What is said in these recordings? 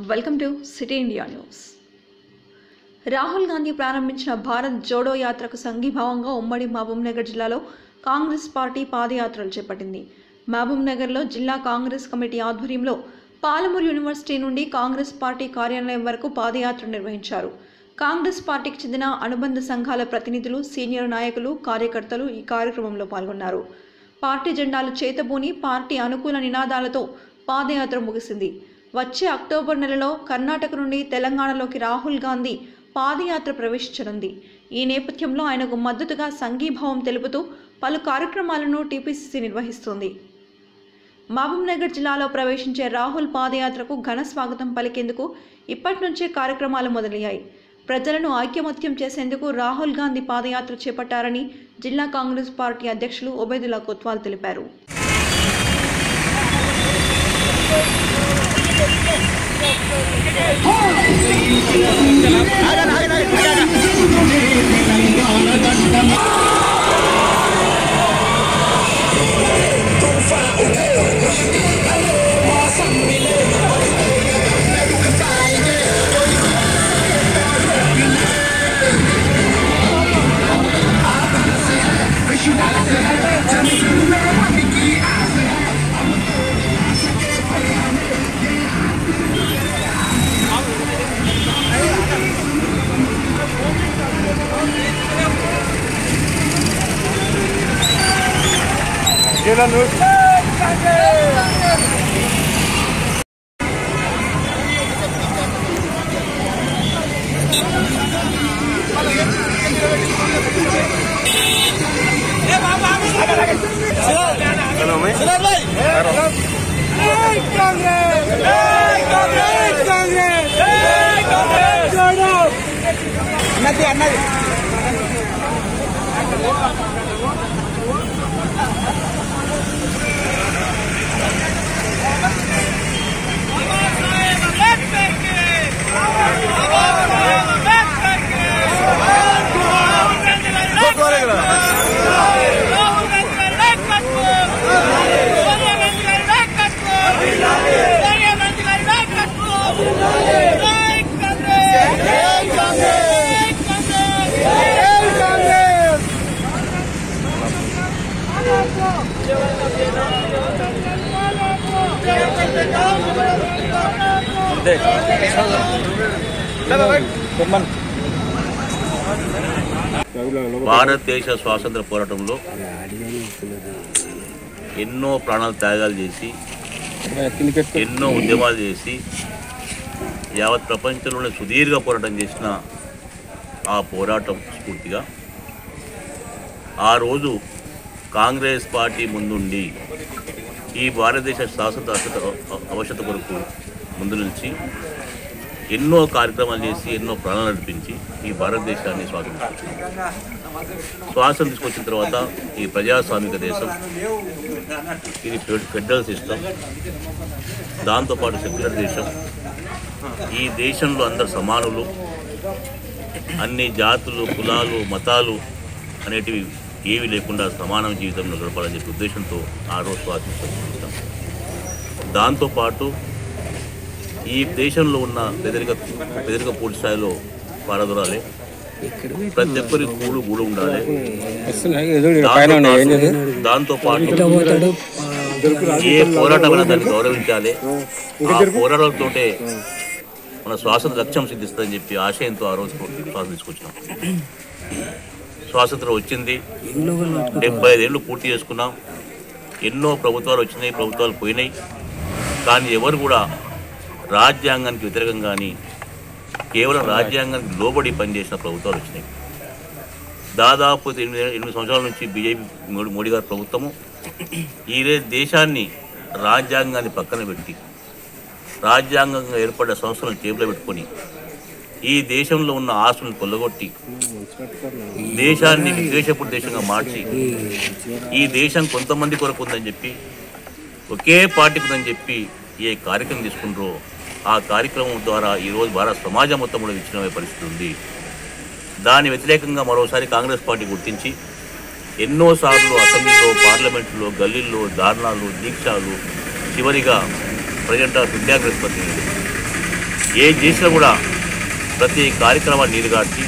welcome to city India news Rahul Gandhi ప్రారంభించిన భారత్ జోడో యాత్రకు సంఘీభావంగా ఉమ్మడి మహబూబ్నగర్ జిల్లాలో కాంగ్రెస్ పార్టీ పాదయాత్రలు చేపట్టింది మహబూబ్నగర్లో జిల్లా కాంగ్రెస్ కమిటీ ఆధ్వర్యంలో పాలమూరు యూనివర్సిటీ నుండి కాంగ్రెస్ పార్టీ కార్యాలయం వరకు పాదయాత్ర నిర్వహించారు కాంగ్రెస్ పార్టీకి చెందిన అనుబంధ సంఘాల ప్రతినిధులు సీనియర్ నాయకులు కార్యకర్తలు ఈ కార్యక్రమంలో పాల్గొన్నారు పార్టీ జెండాలు చేతబూని పార్టీ అనుకూల నినాదాలతో పాదయాత్ర ముగిసింది వచ్చే అక్టోబర్ నెలలో కర్ణాటక నుండి తెలంగాణలోకి రాహుల్ గాంధీ పాదయాత్ర ప్రవేశించనుంది ఈ నేపథ్యంలో ఆయనకు మద్దతుగా సంఘీభావం తెలుపుతూ పలు కార్యక్రమాలను టీపీసీసీ నిర్వహిస్తోంది మహబూబ్నగర్ జిల్లాలో ప్రవేశించే రాహుల్ పాదయాత్రకు ఘన స్వాగతం పలికేందుకు ఇప్పటి నుంచే కార్యక్రమాలు మొదలయ్యాయి ప్రజలను ఐక్యమత్యం చేసేందుకు రాహుల్ గాంధీ పాదయాత్ర చేపట్టారని జిల్లా కాంగ్రెస్ పార్టీ అధ్యక్షులు ఒబేదుల్లా కొత్వాల్ తెలిపారు అన్నది అన్నది భారతదేశ స్వాతంత్ర పోరాటంలో ఎన్నో ప్రాణాలు త్యాగాలు చేసి ఎన్నో ఉద్యమాలు చేసి యావత్ ప్రపంచంలోనే సుదీర్ఘ పోరాటం చేసిన ఆ పోరాటం స్ఫూర్తిగా ఆ రోజు కాంగ్రెస్ పార్టీ ముందుండి ఈ భారతదేశ శాశ్వత అశ్వత అవశ్యత కొరకు ముందు నుంచి ఎన్నో కార్యక్రమాలు చేసి ఎన్నో ప్రాణాలు నడిపించి ఈ భారతదేశాన్ని స్వాతంత్రించుకున్నాం స్వాతంత్రం తీసుకొచ్చిన తర్వాత ఈ ప్రజాస్వామిక దేశం ఇది ఫెడ్- ఫెడరల్ సిస్టమ్ దాంతోపాటు సెక్యులర్ దేశం ఈ దేశంలో అందరు సమానులు అన్ని జాతులు కులాలు మతాలు అనేటివి ఏవి లేకుండా సమానం జీవితంలో గడపాలని చెప్పే ఉద్దేశంతో ఆ రోజు స్వాతంత్రం దాంతోపాటు ఈ దేశంలో ఉన్న పెదరిక పెదరిక పూర్తి స్థాయిలో పారదొరాలి ప్రతి ఒక్కరి కూడు గూడు ఉండాలి దాంతో పాటు ఏ పోరాటమైనా దాన్ని గౌరవించాలి ఆ పోరాటాలతోటే మన స్వాతంత్ర లక్ష్యం సిద్ధిస్తుందని చెప్పి ఆశయంతో ఆ రోజు స్వాతంత్రం తీసుకొచ్చినాం స్వాతంత్రం వచ్చింది డెబ్బై ఐదేళ్ళు పూర్తి చేసుకున్నాం ఎన్నో ప్రభుత్వాలు వచ్చినాయి ప్రభుత్వాలు పోయినాయి కానీ ఎవరు కూడా రాజ్యాంగానికి వ్యతిరేకంగా కానీ కేవలం రాజ్యాంగానికి లోబడి పనిచేసిన ప్రభుత్వాలు వచ్చినాయి దాదాపు ఎనిమిది ఎనిమిది సంవత్సరాల నుంచి బీజేపీ మోడీ మోడీ గారి ప్రభుత్వము ఈ రే- దేశాన్ని రాజ్యాంగాన్ని పక్కన పెట్టి రాజ్యాంగంగా ఏర్పడ్డ సంస్థలను టేబుల్లో పెట్టుకొని ఈ దేశంలో ఉన్న ఆస్తులను కొల్లగొట్టి దేశాన్ని విద్వేషపు దేశంగా మార్చి ఈ దేశం కొంతమంది కొరకు ఉందని చెప్పి ఒకే పార్టీకి ఉందని చెప్పి ఏ కార్యక్రమం తీసుకుంటారో ఆ కార్యక్రమం ద్వారా ఈరోజు భారత సమాజం మొత్తం కూడా విచ్ఛిన్నమయ్యే పరిస్థితి ఉంది దాని వ్యతిరేకంగా మరోసారి కాంగ్రెస్ పార్టీ గుర్తించి ఎన్నోసార్లు అసెంబ్లీలో పార్లమెంట్లో గల్లీల్లో ధారణాలు దీక్షలు చివరిగా ప్రజెంట్ ఆఫ్ ఇండియా ప్రతినిధులు ఏ చేసినా కూడా ప్రతి కార్యక్రమాన్ని నీరుగార్చి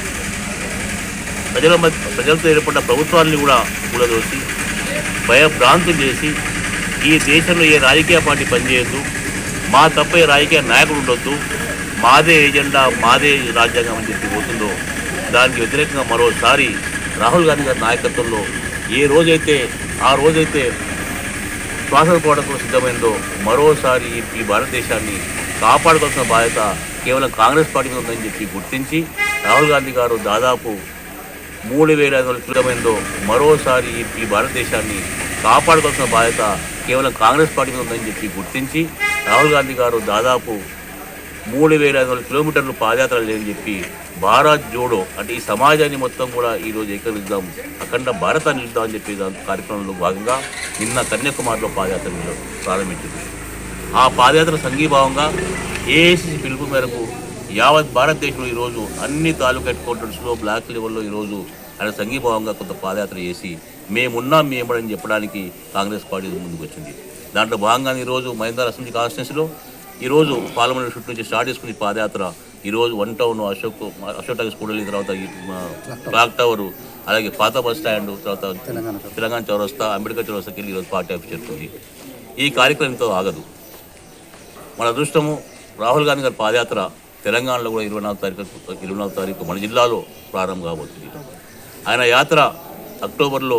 ప్రజల మధ్య ప్రజలతో ఏర్పడిన ప్రభుత్వాన్ని కూడా కూలదోసి భయభ్రాంతులు చేసి ఈ దేశంలో ఏ రాజకీయ పార్టీ పనిచేయద్దు మా తప్ప ఏ రాజకీయ నాయకుడు ఉండొద్దు మాదే ఎజెండా మాదే రాజ్యాంగం అని చెప్పి పోతుందో దానికి వ్యతిరేకంగా మరోసారి రాహుల్ గాంధీ గారి నాయకత్వంలో ఏ రోజైతే ఆ రోజైతే శ్వాస పోవడానికి సిద్ధమైందో మరోసారి ఈ- ఈ భారతదేశాన్ని కాపాడుకోవాల్సిన బాధ్యత కేవలం కాంగ్రెస్ పార్టీ మీద ఉందని చెప్పి గుర్తించి రాహుల్ గాంధీ గారు దాదాపు మూడు వేల ఐదు వందల కిలోమైందో మరోసారి ఈ- ఈ భారతదేశాన్ని కాపాడుకోవాల్సిన బాధ్యత కేవలం కాంగ్రెస్ పార్టీ మీద ఉందని చెప్పి గుర్తించి రాహుల్ గాంధీ గారు దాదాపు మూడు వేల ఐదు వందల కిలోమీటర్లు పాదయాత్ర లేదని చెప్పి భారత్ జోడో అంటే ఈ సమాజాన్ని మొత్తం కూడా ఈరోజు ఏకీకరిద్దాం అఖండ భారతాన్ని నిలుద్దాం అని చెప్పి దాని కార్యక్రమంలో భాగంగా నిన్న కన్యాకుమారిలో పాదయాత్ర నిల- ప్రారంభించింది ఆ పాదయాత్ర సంఘీభావంగా ఏఐసిసి పిలుపు మేరకు యావత్ భారతదేశంలో ఈరోజు అన్ని తాలూకా హెడ్ క్వార్టర్స్లో బ్లాక్ లెవెల్లో ఈరోజు ఆయన సంఘీభావంగా కొంత పాదయాత్ర చేసి మేమున్నాం మేమని చెప్పడానికి కాంగ్రెస్ పార్టీ ముందుకు వచ్చింది దాంట్లో భాగంగా ఈరోజు మహేందర్ అసెంబ్లీ కాన్స్టిట్యున్సీలో ఈరోజు పార్లమెంట్ చుట్టూ నుంచి స్టార్ట్ చేసుకుని ఈ పాదయాత్ర ఈరోజు one town Ashok Ashok tigers కూడలి తర్వాత ఈ మా క్లాక్ టవర్ అలాగే పాత బస్ స్టాండ్ తర్వాత తెలంగాణ చౌరస్తా అంబేద్కర్ చౌరస్తాకి వెళ్ళి ఈరోజు పార్టీ ఆఫీస్ చేరుకుంది ఈ కార్యక్రమంతో ఆగదు మన అదృష్టము రాహుల్ గాంధీ గారి పాదయాత్ర తెలంగాణలో కూడా ఇరవై నాలుగు తారీఖు ఇరవై నాలుగు తారీఖు మన జిల్లాలో ప్రారంభం కాబోతుంది ఆయన యాత్ర అక్టోబర్లో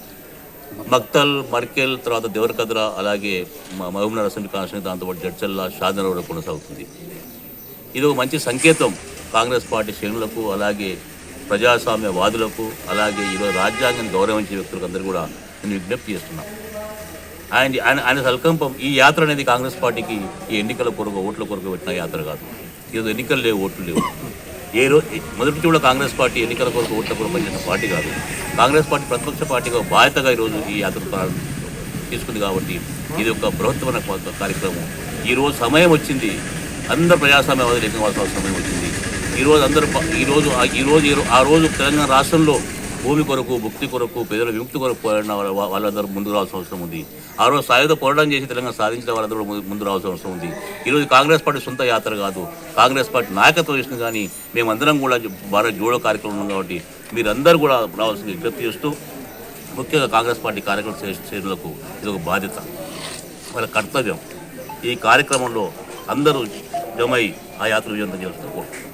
మక్తల్ మర్కెల్ తర్వాత దేవరకద్ర అలాగే మ- మహబూబ్నగర్ అసెంబ్లీ కాన్స్టిట్యూషన్ దాంతోపాటు జడ్చల్ల షాదనగర్ కొనసాగుతుంది ఇది ఒక మంచి సంకేతం కాంగ్రెస్ పార్టీ శ్రేణులకు అలాగే ప్రజాస్వామ్య వాదులకు అలాగే ఈరోజు రాజ్యాంగాన్ని గౌరవించే వ్యక్తులకు అందరూ కూడా నేను విజ్ఞప్తి చేస్తున్నాను ఆయన ఆయన ఆయన సంకల్పం ఈ యాత్ర అనేది కాంగ్రెస్ పార్టీకి ఈ ఎన్నికల కొరకు ఓట్ల కొరకు పెట్టిన యాత్ర కాదు ఈరోజు ఎన్నికలు లేవు ఓట్లు లేవు ఏ రోజు మొదటి నుంచి కూడా కాంగ్రెస్ పార్టీ ఎన్నికల కొరకు ఓట్ల కొరకు పనిచేసిన పార్టీ కాదు కాంగ్రెస్ పార్టీ ప్రతిపక్ష పార్టీగా బాధ్యతగా ఈరోజు ఈ యాత్ర ప్రారంభ- తీసుకుంది కాబట్టి ఇది ఒక బృహత్తమైన ప- కార్యక్రమం ఈరోజు సమయం వచ్చింది అందరు ప్రజాస్వామ్యవాదులు ఏకవాల్సిన సమయం వచ్చింది ఈరోజు అందరూ ప- ఈరోజు ఆ- ఈరోజు ఈ రో- ఆ రోజు తెలంగాణ రాష్ట్రంలో భూమి కొరకు భుక్తి కొరకు పేదల విముక్తి కొరకు పోరాడిన వాళ్ళ- వా- వాళ్ళందరూ ముందుకు రావాల్సిన అవసరం ఉంది ఆ రోజు సాయుధ పోరాటం చేసి తెలంగాణ సాధించిన వాళ్ళందరూ ముందు- ముందు రావాల్సిన అవసరం ఉంది ఈరోజు కాంగ్రెస్ పార్టీ సొంత యాత్ర కాదు కాంగ్రెస్ పార్టీ నాయకత్వం చేసింది కానీ మేమందరం కూడా భారత్ జోడో కార్యక్రమం ఉన్నాం కాబట్టి మీరందరూ కూడా రావాల్సిన విజ్ఞప్తి చేస్తూ ముఖ్యంగా కాంగ్రెస్ పార్టీ కార్యకర్త శ్రే- శ్రేణులకు ఇది ఒక బాధ్యత వాళ్ళ కర్తవ్యం ఈ కార్యక్రమంలో అందరూ జమై ఆ యాత్ర విజయంతం చేస్తున్నారు